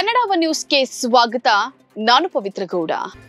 ಕನ್ನಡವ ನ್ಯೂಸ್ಗೆ ಸ್ವಾಗತ ನಾನು ಪವಿತ್ರ ಗೌಡ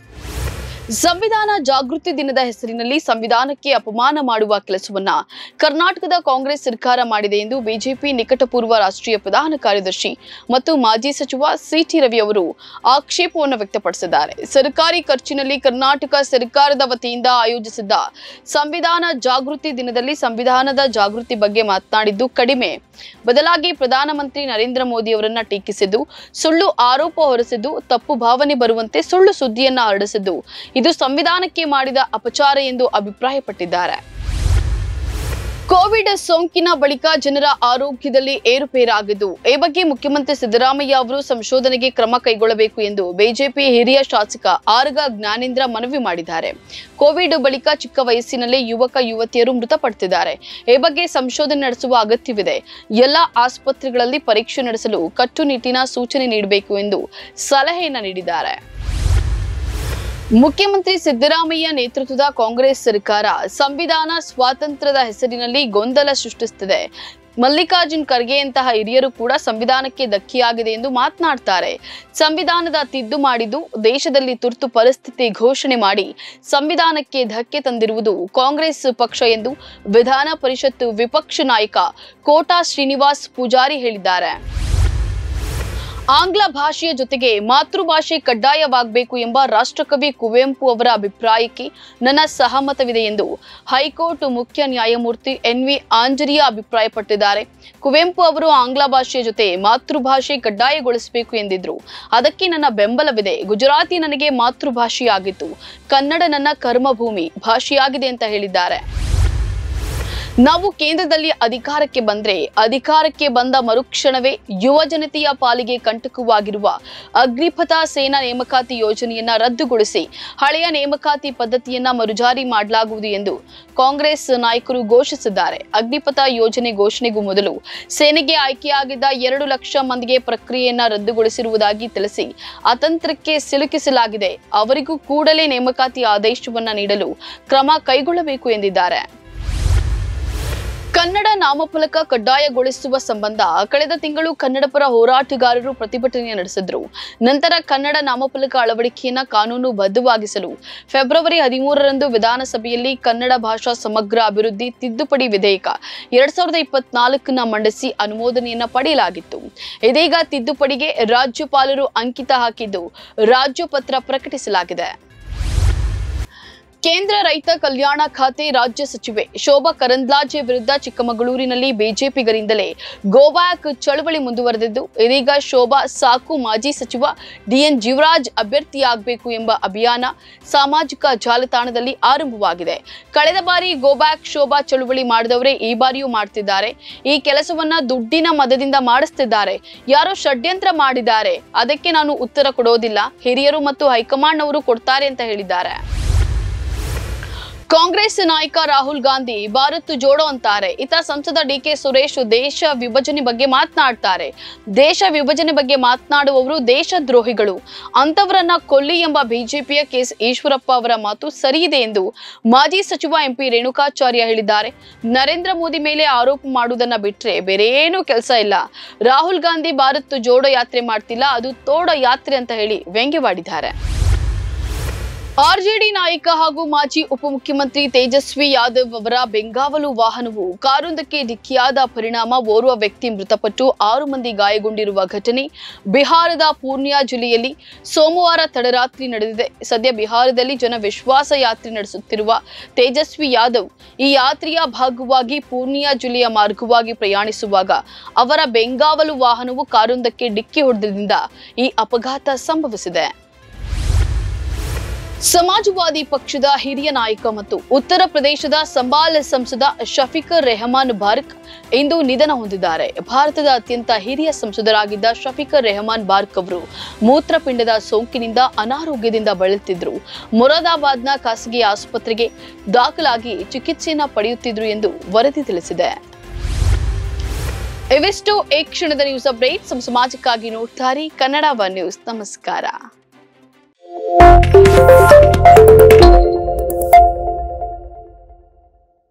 ಸಂವಿಧಾನ ಜಾಗೃತಿ ದಿನದ ಹೆಸರಿನಲ್ಲಿ ಸಂವಿಧಾನಕ್ಕೆ ಅಪಮಾನ ಮಾಡುವ ಕೆಲಸವನ್ನ ಕರ್ನಾಟಕದ ಕಾಂಗ್ರೆಸ್ ಸರ್ಕಾರ ಮಾಡಿದೆ ಎಂದು ಬಿಜೆಪಿ ನಿಕಟಪೂರ್ವ ರಾಷ್ಟ್ರೀಯ ಪ್ರಧಾನ ಕಾರ್ಯದರ್ಶಿ ಮತ್ತು ಮಾಜಿ ಸಚಿವ ಸಿಟಿ ರವಿ ಅವರು ಆಕ್ಷೇಪವನ್ನು ವ್ಯಕ್ತಪಡಿಸಿದ್ದಾರೆ ಸರ್ಕಾರಿ ಖರ್ಚಿನಲ್ಲಿ ಕರ್ನಾಟಕ ಸರ್ಕಾರದ ವತಿಯಿಂದ ಆಯೋಜಿಸಿದ್ದ ಸಂವಿಧಾನ ಜಾಗೃತಿ ದಿನದಲ್ಲಿ ಸಂವಿಧಾನದ ಜಾಗೃತಿ ಬಗ್ಗೆ ಮಾತನಾಡಿದ್ದು ಕಡಿಮೆ ಬದಲಾಗಿ ಪ್ರಧಾನಮಂತ್ರಿ ನರೇಂದ್ರ ಮೋದಿ ಅವರನ್ನ ಟೀಕಿಸಿದ್ದು ಸುಳ್ಳು ಆರೋಪ ಹೊರಿಸಿದ್ದು ತಪ್ಪು ಭಾವನೆ ಬರುವಂತೆ ಸುಳ್ಳು ಸುದ್ದಿಯನ್ನ ಹರಡಿಸಿದ್ದು ಇದು ಸಂವಿಧಾನಕ್ಕೆ ಮಾಡಿದ ಅಪಚಾರ ಎಂದು ಅಭಿಪ್ರಾಯಪಟ್ಟಿದ್ದಾರೆ ಕೋವಿಡ್ ಸೋಂಕಿನ ಬಳಿಕ ಜನರ ಆರೋಗ್ಯದಲ್ಲಿ ಏರುಪೇರಾಗಿದ್ದು ಈ ಬಗ್ಗೆ ಮುಖ್ಯಮಂತ್ರಿ ಸಿದ್ದರಾಮಯ್ಯ ಅವರು ಸಂಶೋಧನೆಗೆ ಕ್ರಮ ಕೈಗೊಳ್ಳಬೇಕು ಎಂದು ಬಿಜೆಪಿ ಹಿರಿಯ ಶಾಸಕ ಆರ್ಗ ಜ್ಞಾನೇಂದ್ರ ಮನವಿ ಮಾಡಿದ್ದಾರೆ ಕೋವಿಡ್ ಬಳಿಕ ಚಿಕ್ಕ ವಯಸ್ಸಿನಲ್ಲೇ ಯುವಕ ಯುವತಿಯರು ಮೃತಪಡುತ್ತಿದ್ದಾರೆ ಈ ಬಗ್ಗೆ ಸಂಶೋಧನೆ ನಡೆಸುವ ಅಗತ್ಯವಿದೆ ಎಲ್ಲ ಆಸ್ಪತ್ರೆಗಳಲ್ಲಿ ಪರೀಕ್ಷೆ ನಡೆಸಲು ಕಟ್ಟುನಿಟ್ಟಿನ ಸೂಚನೆ ನೀಡಬೇಕು ಎಂದು ಸಲಹೆಯನ್ನ ನೀಡಿದ್ದಾರೆ ಮುಖ್ಯಮಂತ್ರಿ ಸಿದ್ದರಾಮಯ್ಯ ನೇತೃತ್ವದ ಕಾಂಗ್ರೆಸ್ ಸರ್ಕಾರ ಸಂವಿಧಾನ ಸ್ವಾತಂತ್ರ್ಯದ ಹೆಸರಿನಲ್ಲಿ ಗೊಂದಲ ಸೃಷ್ಟಿಸುತ್ತಿದೆ ಮಲ್ಲಿಕಾರ್ಜುನ್ ಖರ್ಗೆಯಂತಹ ಹಿರಿಯರು ಕೂಡ ಸಂವಿಧಾನಕ್ಕೆ ಧಕ್ಕೆಯಾಗಿದೆ ಎಂದು ಮಾತನಾಡ್ತಾರೆ ಸಂವಿಧಾನದ ತಿದ್ದು ಮಾಡಿದ್ದು ದೇಶದಲ್ಲಿ ತುರ್ತು ಪರಿಸ್ಥಿತಿ ಘೋಷಣೆ ಮಾಡಿ ಸಂವಿಧಾನಕ್ಕೆ ಧಕ್ಕೆ ತಂದಿರುವುದು ಕಾಂಗ್ರೆಸ್ ಪಕ್ಷ ಎಂದು ವಿಧಾನ ಪರಿಷತ್ತು ವಿಪಕ್ಷ ನಾಯಕ ಕೋಟಾ ಶ್ರೀನಿವಾಸ್ ಪೂಜಾರಿ ಹೇಳಿದ್ದಾರೆ ಆಂಗ್ಲ ಭಾಷೆಯ ಜೊತೆಗೆ ಮಾತೃಭಾಷೆ ಕಡ್ಡಾಯವಾಗಬೇಕು ಎಂಬ ರಾಷ್ಟ್ರಕವಿ ಕುವೆಂಪು ಅವರ ಅಭಿಪ್ರಾಯಕ್ಕೆ ನನ್ನ ಸಹಮತವಿದೆ ಎಂದು ಹೈಕೋರ್ಟ್ ಮುಖ್ಯ ನ್ಯಾಯಮೂರ್ತಿ ಎನ್ ವಿ ಆಂಜನೇಯ ಅಭಿಪ್ರಾಯಪಟ್ಟಿದ್ದಾರೆ ಕುವೆಂಪು ಅವರು ಆಂಗ್ಲ ಭಾಷೆಯ ಜೊತೆ ಮಾತೃಭಾಷೆ ಕಡ್ಡಾಯಗೊಳಿಸಬೇಕು ಎಂದಿದ್ರು ಅದಕ್ಕೆ ನನ್ನ ಬೆಂಬಲವಿದೆ ಗುಜರಾತಿ ನನಗೆ ಮಾತೃಭಾಷೆಯಾಗಿತ್ತು ಕನ್ನಡ ನನ್ನ ಕರ್ಮಭೂಮಿ ಭಾಷೆಯಾಗಿದೆ ಅಂತ ಹೇಳಿದ್ದಾರೆ ನಾವು ಕೇಂದ್ರದಲ್ಲಿ ಅಧಿಕಾರಕ್ಕೆ ಬಂದ್ರೆ ಅಧಿಕಾರಕ್ಕೆ ಬಂದ ಮರುಕ್ಷಣವೇ ಯುವ ಜನತೆಯ ಪಾಲಿಗೆ ಕಂಟಕವಾಗಿರುವ ಅಗ್ನಿಪಥ ಸೇನಾ ನೇಮಕಾತಿ ಯೋಜನೆಯನ್ನ ರದ್ದುಗೊಳಿಸಿ ಹಳೆಯ ನೇಮಕಾತಿ ಪದ್ಧತಿಯನ್ನ ಮರುಜಾರಿ ಮಾಡಲಾಗುವುದು ಎಂದು ಕಾಂಗ್ರೆಸ್ ನಾಯಕರು ಘೋಷಿಸಿದ್ದಾರೆ ಅಗ್ನಿಪಥ ಯೋಜನೆ ಘೋಷಣೆಗೂ ಮೊದಲು ಸೇನೆಗೆ ಆಯ್ಕೆಯಾಗಿದ್ದ ಎರಡು ಲಕ್ಷ ಮಂದಿಗೆ ಪ್ರಕ್ರಿಯೆಯನ್ನ ರದ್ದುಗೊಳಿಸಿರುವುದಾಗಿ ತಿಳಿಸಿ ಅತಂತ್ರಕ್ಕೆ ಸಿಲುಕಿಸಲಾಗಿದೆ ಅವರಿಗೂ ಕೂಡಲೇ ನೇಮಕಾತಿ ಆದೇಶವನ್ನ ನೀಡಲು ಕ್ರಮ ಕೈಗೊಳ್ಳಬೇಕು ಎಂದಿದ್ದಾರೆ ಕನ್ನಡ ನಾಮಫಲಕ ಕಡ್ಡಾಯಗೊಳಿಸುವ ಸಂಬಂಧ ಕಳೆದ ತಿಂಗಳು ಕನ್ನಡ ಪರ ಹೋರಾಟಗಾರರು ಪ್ರತಿಭಟನೆ ನಡೆಸಿದ್ರು ನಂತರ ಕನ್ನಡ ನಾಮಫಲಕ ಅಳವಡಿಕೆಯನ್ನ ಕಾನೂನು ಬದ್ಧವಾಗಿಸಲು ಫೆಬ್ರವರಿ ಹದಿಮೂರರಂದು ವಿಧಾನಸಭೆಯಲ್ಲಿ ಕನ್ನಡ ಭಾಷಾ ಸಮಗ್ರ ಅಭಿವೃದ್ಧಿ ತಿದ್ದುಪಡಿ ವಿಧೇಯಕ ಎರಡ್ ಸಾವಿರದ ಇಪ್ಪತ್ನಾಲ್ಕನ್ನ ಮಂಡಿಸಿ ಅನುಮೋದನೆಯನ್ನ ಪಡೆಯಲಾಗಿತ್ತು ಇದೀಗ ತಿದ್ದುಪಡಿಗೆ ರಾಜ್ಯಪಾಲರು ಅಂಕಿತ ಹಾಕಿದ್ದು ರಾಜ್ಯಪತ್ರ ಪ್ರಕಟಿಸಲಾಗಿದೆ ಕೇಂದ್ರ ರೈತ ಕಲ್ಯಾಣ ಖಾತೆ ರಾಜ್ಯ ಸಚಿವೆ ಶೋಭಾ ಕರಂದ್ಲಾಜೆ ವಿರುದ್ಧ ಚಿಕ್ಕಮಗಳೂರಿನಲ್ಲಿ ಬಿಜೆಪಿಗರಿಂದಲೇ ಗೋಬ್ಯಾಕ್ ಚಳವಳಿ ಮುಂದುವರೆದಿದ್ದು ಇದೀಗ ಶೋಭಾ ಸಾಕು ಮಾಜಿ ಸಚಿವ ಡಿಎನ್ ಜೀವರಾಜ್ ಅಭ್ಯರ್ಥಿಯಾಗಬೇಕು ಎಂಬ ಅಭಿಯಾನ ಸಾಮಾಜಿಕ ಜಾಲತಾಣದಲ್ಲಿ ಆರಂಭವಾಗಿದೆ ಕಳೆದ ಬಾರಿ ಗೋಬ್ಯಾಕ್ ಶೋಭಾ ಚಳುವಳಿ ಮಾಡಿದವರೇ ಈ ಬಾರಿಯೂ ಮಾಡ್ತಿದ್ದಾರೆ ಈ ಕೆಲಸವನ್ನ ದುಡ್ಡಿನ ಮದದಿಂದ ಮಾಡಿಸ್ತಿದ್ದಾರೆ ಯಾರೋ ಷಡ್ಯಂತ್ರ ಮಾಡಿದ್ದಾರೆ ಅದಕ್ಕೆ ನಾನು ಉತ್ತರ ಕೊಡೋದಿಲ್ಲ ಹಿರಿಯರು ಮತ್ತು ಹೈಕಮಾಂಡ್ ಅವರು ಕೊಡ್ತಾರೆ ಅಂತ ಹೇಳಿದ್ದಾರೆ ಕಾಂಗ್ರೆಸ್ ನಾಯಕ ರಾಹುಲ್ ಗಾಂಧಿ ಭಾರತ್ ಜೋಡೋ ಅಂತಾರೆ ಇತ ಸಂಸದ ಡಿ ಕೆ ಸುರೇಶ್ ದೇಶ ವಿಭಜನೆ ಬಗ್ಗೆ ಮಾತನಾಡ್ತಾರೆ ದೇಶ ವಿಭಜನೆ ಬಗ್ಗೆ ಮಾತನಾಡುವವರು ದೇಶದ್ರೋಹಿಗಳು ಅಂತವರನ್ನ ಕೊಲ್ಲಿ ಎಂಬ ಬಿಜೆಪಿಯ ಕೆಎಸ್ ಈಶ್ವರಪ್ಪ ಅವರ ಮಾತು ಸರಿಯಿದೆ ಎಂದು ಮಾಜಿ ಸಚಿವ ಎಂಪಿ ರೇಣುಕಾಚಾರ್ಯ ಹೇಳಿದ್ದಾರೆ ನರೇಂದ್ರ ಮೋದಿ ಮೇಲೆ ಆರೋಪ ಮಾಡುವುದನ್ನ ಬಿಟ್ರೆ ಬೇರೆ ಏನೂ ಕೆಲಸ ಇಲ್ಲ ರಾಹುಲ್ ಗಾಂಧಿ ಭಾರತ್ ಜೋಡೋ ಯಾತ್ರೆ ಮಾಡ್ತಿಲ್ಲ ಅದು ತೋಡ ಯಾತ್ರೆ ಅಂತ ಹೇಳಿ ವ್ಯಂಗ್ಯವಾಡಿದ್ದಾರೆ ಆರ್ಜೆಡಿ ನಾಯಕ ಹಾಗೂ ಮಾಜಿ ಉಪಮುಖ್ಯಮಂತ್ರಿ ತೇಜಸ್ವಿ ಯಾದವ್ ಅವರ ಬೆಂಗಾವಲು ವಾಹನವು ಕಾರೊಂದಕ್ಕೆ ಡಿಕ್ಕಿಯಾದ ಪರಿಣಾಮ ಓರ್ವ ವ್ಯಕ್ತಿ ಮೃತಪಟ್ಟು ಆರು ಮಂದಿ ಗಾಯಗೊಂಡಿರುವ ಘಟನೆ ಬಿಹಾರದ ಪೂರ್ಣಿಯಾ ಜಿಲ್ಲೆಯಲ್ಲಿ ಸೋಮವಾರ ತಡರಾತ್ರಿ ನಡೆದಿದೆ ಸದ್ಯ ಬಿಹಾರದಲ್ಲಿ ಜನ ವಿಶ್ವಾಸ ಯಾತ್ರೆ ನಡೆಸುತ್ತಿರುವ ತೇಜಸ್ವಿ ಯಾದವ್ ಈ ಯಾತ್ರೆಯ ಭಾಗವಾಗಿ ಪೂರ್ಣಿಯಾ ಜಿಲ್ಲೆಯ ಮಾರ್ಗವಾಗಿ ಪ್ರಯಾಣಿಸುವಾಗ ಅವರ ಬೆಂಗಾವಲು ವಾಹನವು ಕಾರೊಂದಕ್ಕೆ ಡಿಕ್ಕಿ ಹೊಡೆದ್ರಿಂದ ಈ ಅಪಘಾತ ಸಂಭವಿಸಿದೆ ಸಮಾಜವಾದಿ ಪಕ್ಷದ ಹಿರಿಯ ನಾಯಕ ಮತ್ತು ಉತ್ತರ ಪ್ರದೇಶದ ಸಂಬಾಲ್ ಸಂಸದ ಶಫಿಕರ್ ರೆಹಮಾನ್ ಬಾರ್ಕ್ ಇಂದು ನಿಧನ ಹೊಂದಿದ್ದಾರೆ ಭಾರತದ ಅತ್ಯಂತ ಹಿರಿಯ ಸಂಸದರಾಗಿದ್ದ ಶಫಿಕರ್ ರೆಹಮಾನ್ ಬಾರ್ಕ್ ಅವರು ಮೂತ್ರಪಿಂಡದ ಸೋಂಕಿನಿಂದ ಅನಾರೋಗ್ಯದಿಂದ ಬಳಲುತ್ತಿದ್ದರು ಮೊರಾದಾಬಾದ್ನ ಖಾಸಗಿ ಆಸ್ಪತ್ರೆಗೆ ದಾಖಲಾಗಿ ಚಿಕಿತ್ಸೆಯನ್ನ ಪಡೆಯುತ್ತಿದ್ರು ಎಂದು ವರದಿ ತಿಳಿಸಿದೆ ಇವಿಷ್ಟು ಈ ಕ್ಷಣದ ನ್ಯೂಸ್ ಅಪ್ಡೇಟ್ ಸಮ ಸಮಾಜಕ್ಕಾಗಿ ನೋಡ್ತಾರೆ ಕನ್ನಡ ಒನ್ ನ್ಯೂಸ್ ನಮಸ್ಕಾರ